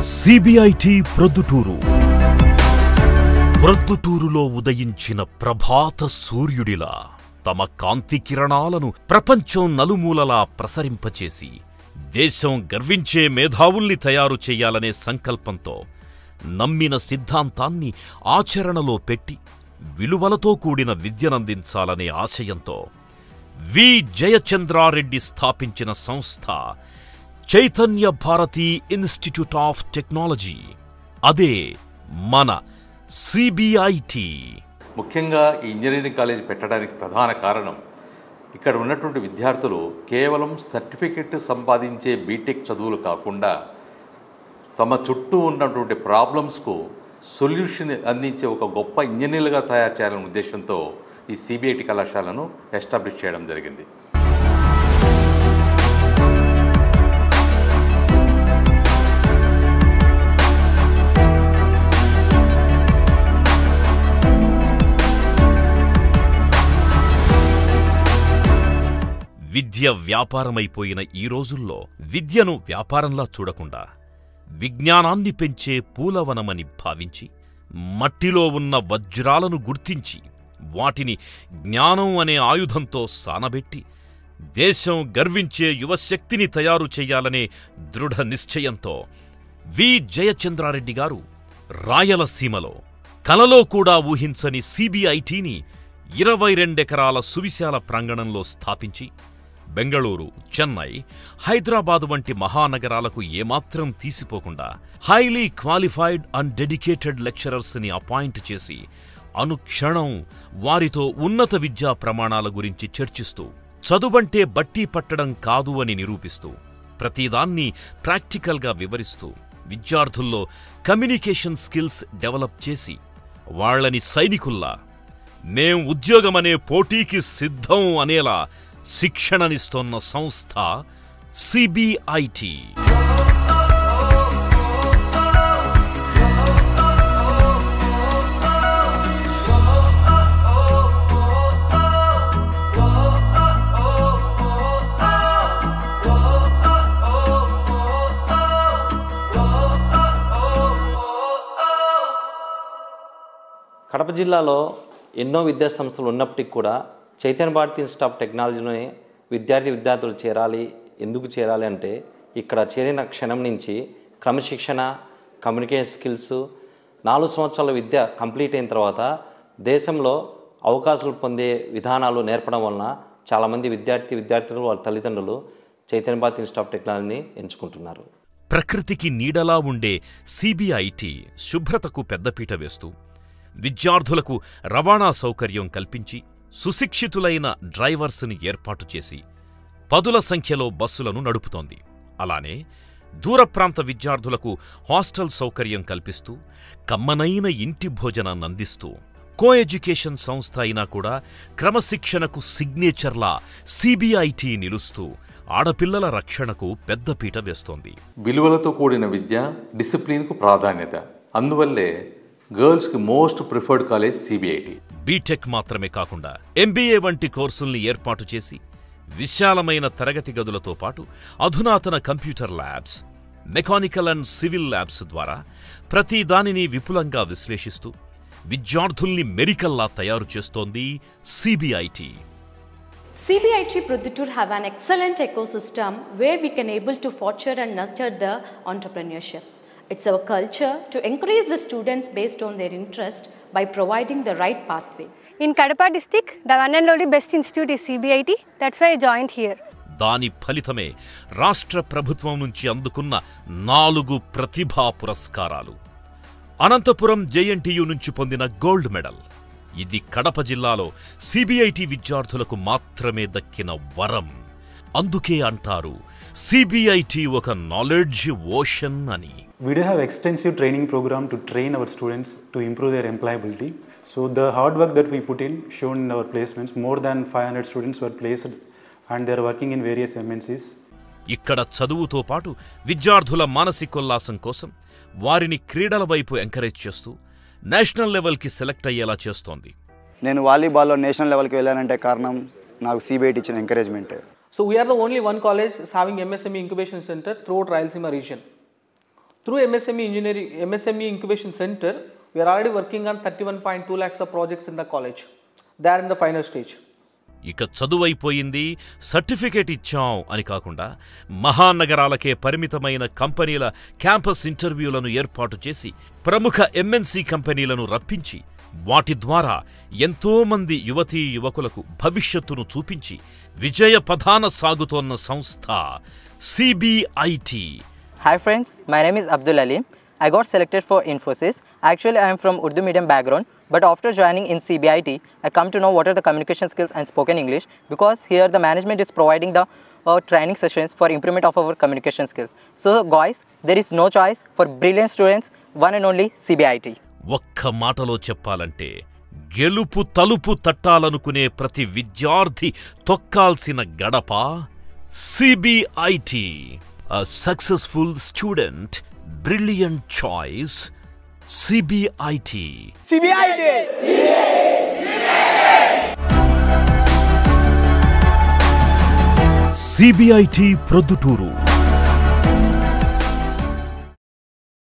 CBIT Proddatur ప్రొద్దుటూరులో ఉదయించిన ప్రభాత సూర్యుడిలా తమ కాంతి కిరణాలను ప్రపంచం నలుమూలలా ప్రసరింపచేసి దేశం గర్వించే మేధావుల్ని తయారు చేయాలనే సంకల్పంతో నమ్మిన సిద్ధాంతాన్ని ఆచరణలో పెట్టి విలువలతో కూడిన విద్యనందించాలనే ఆశయంతో వి జయచంద్రారెడ్డి స్థాపించిన సంస్థ Chaitanya Bharathi institute of technology అదే మన సిబిఐటి ముఖ్యంగా ఈ ఇంజనీరింగ్ కాలేజ్ పెట్టడానికి ప్రధాన కారణం ఇక్కడ ఉన్నటువంటి విద్యార్థులు కేవలం సర్టిఫికెట్ సంపాదించే బీటెక్ చదువులు కాకుండా తమ చుట్టూ ఉన్నటువంటి ప్రాబ్లమ్స్కు సొల్యూషన్ అందించే ఒక గొప్ప ఇంజనీర్లుగా తయారు చేయాలనే ఉద్దేశంతో ఈ సిబిఐటి కళాశాలను ఎస్టాబ్లిష్ చేయడం జరిగింది విద్య వ్యాపారమైపోయిన ఈ రోజుల్లో విద్యను వ్యాపారంలా చూడకుండా విజ్ఞానాన్ని పెంచే పూలవనమని భావించి మట్టిలో ఉన్న వజ్రాలను గుర్తించి వాటిని జ్ఞానం అనే ఆయుధంతో సానబెట్టి దేశం గర్వించే యువశక్తిని తయారు చేయాలనే దృఢ నిశ్చయంతో వి జయచంద్రారెడ్డి గారు రాయలసీమలో కలలో కూడా ఊహించని సిబిఐటిని ఇరవై రెండెకరాల సువిశాల ప్రాంగణంలో స్థాపించి బెంగళూరు చెన్నై హైదరాబాదు వంటి మహానగరాలకు ఏమాత్రం తీసిపోకుండా highly qualified and dedicated lecturers ని అపాయింట్ చేసి అనుక్షణం వారితో ఉన్నత విద్యా ప్రమాణాల గురించి చర్చిస్తూ చదువంటే బట్టి పట్టడం కాదు అని నిరూపిస్తూ ప్రతిదాన్ని ప్రాక్టికల్గా వివరిస్తూ విద్యార్థుల్లో కమ్యూనికేషన్ స్కిల్స్ డెవలప్ చేసి వాళ్ళని సైనికుల్లా మేం ఉద్యోగమనే పోటీకి సిద్ధం అనేలా శిక్షణనిస్తోన్న సంస్థ సిబిఐటి కడప జిల్లాలో ఎన్నో విద్యా సంస్థలు ఉన్నప్పటికీ కూడా చైతన్య భారతి ఇన్స్టిట్యూట్ ఆఫ్ టెక్నాలజీలోనే విద్యార్థి విద్యార్థులు చేరాలి ఎందుకు చేరాలి అంటే ఇక్కడ చేరిన క్షణం నుంచి క్రమశిక్షణ కమ్యూనికేషన్ స్కిల్స్ నాలుగు సంవత్సరాల విద్య కంప్లీట్ అయిన తర్వాత దేశంలో అవకాశాలు పొందే విధానాలు నేర్పడం వలన చాలామంది విద్యార్థి విద్యార్థులు వాళ్ళ తల్లిదండ్రులు చైతన్య భారతి ఇన్స్టిట్యూట్ ఆఫ్ టెక్నాలజీని ఎంచుకుంటున్నారు ప్రకృతికి నీడలా ఉండే సిబిఐటి శుభ్రతకు పెద్దపీట వేస్తూ విద్యార్థులకు రవాణా సౌకర్యం కల్పించి సుశిక్షితులైన డ్రైవర్స్ని ఏర్పాటు చేసి పదుల సంఖ్యలో బస్సులను నడుపుతోంది అలానే దూర ప్రాంత విద్యార్థులకు హాస్టల్ సౌకర్యం కల్పిస్తూ కమ్మనైన ఇంటి భోజనాన్ని అందిస్తూ కో ఎడ్యుకేషన్ సంస్థ అయినా కూడా క్రమశిక్షణకు సిగ్నేచర్లా సిబిఐటి నిలుస్తూ ఆడపిల్లల రక్షణకు పెద్దపీట వేస్తోంది విలువలతో కూడిన విద్య డిసిప్లిన్కు ప్రాధాన్యత అందువల్లే గర్ల్స్కి most preferred college CBIT BTech మాత్రమే కాకుండా ఎంబీఏ వంటి కోర్సుల్ని ఏర్పాటు చేసి విశాలమైన తరగతి గదులతో పాటు అధునాతన computer labs mechanical and civil labs ద్వారా ప్రతి దానిని విపులంగా విశ్లేషిస్తూ విద్యార్థుల్ని మెరికల్లా తయారు చేస్తోంది CBIT CBIT Prodhutur have an excellent ecosystem where we can able to foster and nurture the entrepreneurship. It's our culture to encourage the students based on their interest by providing the right pathway. In Kadapa district, the one and only best institute is CBIT. That's why I joined here. దాని ఫలితమే రాష్ట్ర ప్రభుత్వం నుంచి అందుకున్న నాలుగు ప్రతిభా పురస్కారాలు Anantapuram JNTU నుంచి పొందిన గోల్డ్ మెడల్ ఇది కడప జిల్లాలో సిబిఐటి విద్యార్థులకు మాత్రమే దక్కిన వరం అందుకే అంటారు సిబిఐటి ఒక నాలెడ్జ్ ఓషన్ అని We do have extensive training program to train our students to improve their employability. So the hard work that we put in shown in our placements, more than 500 students were placed and they are working in various MNCs. ఇక్కడ చదువుతో పాటు విద్యార్థుల మానసికోల్లాసం కోసం వారిని క్రీడల వైపు encourage చేస్తూ national లెవెల్కి సెలెక్ట్ అయ్యేలా చేస్తోంది నేను వాలీబాల్లో నేషనల్ లెవెల్కి వెళ్ళానంటే కారణం నాకు సిబిఐటి ఇచ్చిన ఎంకరేజ్మెంటే So we are the only one college having MSME incubation center throughout Rayalaseema region. Through MSME Engineering, MSME Incubation Center, we are already working on 31.2 lakhs of projects in the college. They are in the final stage. ఇక చదువైపోయింది certificate ఇచ్చాం అని కాకుండా మహానగరాలకే పరిమితమైన కంపెనీల campus ఇంటర్వ్యూలను ఏర్పాటు చేసి ప్రముఖ MNC కంపెనీలను రప్పించి వాటి ద్వారా ఎంతోమంది యువతీ యువకులకు భవిష్యత్తును చూపించి విజయ పథాన సాగుతోన్న సంస్థ CBIT Hi friends, my name is Abdul Alim. I got selected for Infosys. Actually, I am from Urdu medium background, but after joining in CBIT, I come to know what are the communication skills and spoken English because here the management is providing the uh, training sessions for improvement of our communication skills. So guys, there is no choice for brilliant students, one and only CBIT. ఒక్క మాటలో చెప్పాలంటే గెలుపు తలుపు తట్టాలనుకునే ప్రతి విద్యార్థి తొక్కాల్సిన గడప CBIT A successful student, brilliant choice, CBIT. CBIT! CBIT Proddatur